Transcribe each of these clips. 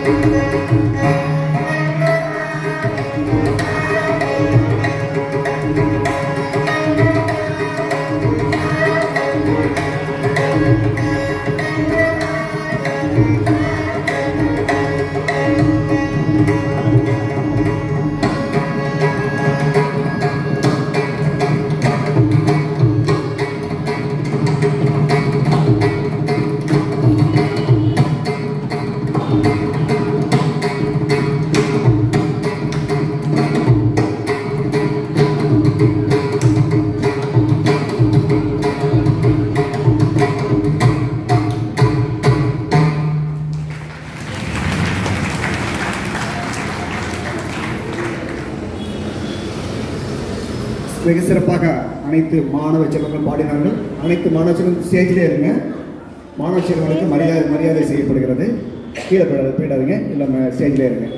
மிக சிறப்பாக அனைத்து மாணவ செல்வங்கள் பாடினார்கள் அனைத்து மாணவ செல்வம் ஸ்டேஜிலே இருங்க மாணவ செல்வங்களுக்கு மரியாதை மரியாதை செய்யப்படுகிறது கீழே போயிடாது போயிடாதீங்க இல்லை ஸ்டேஜிலே இருங்க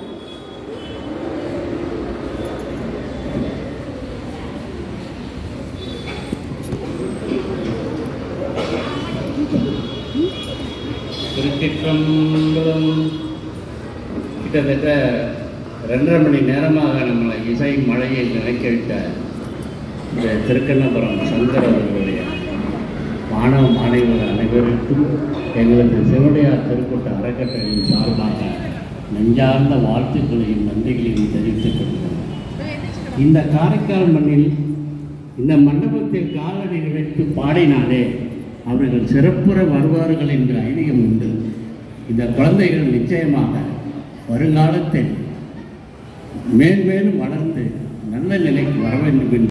திருச்சிற்றம்பலம் கிட்டத்தட்ட ரெண்டரை மணி நேரமாக நம்மளை இசை மழையை நினைக்க விட்ட இந்த திருக்கண்ணபுரம் சங்கர் அவர்களுடைய மாணவ மாணவிகள் அனைவருக்கும் எங்களது சிவடையார் திருக்கூட்ட அறக்கட்டளையின் சார்பாக நெஞ்சார்ந்த வாழ்த்துக்களையும் நன்றிகளையும் தெரிவித்துக் கொள்கிறோம் இந்த காரைக்கால் மண்ணில் இந்த மண்டபத்தில் காலடி வைத்து பாடினாலே அவர்கள் சிறப்புற வருவார்கள் என்ற ஐதீகம் உண்டு இந்த குழந்தைகள் நிச்சயமாக வருங்காலத்தில் மேன்மேலும் வளர்ந்து நல்ல நிலைக்கு வர வேண்டும் என்று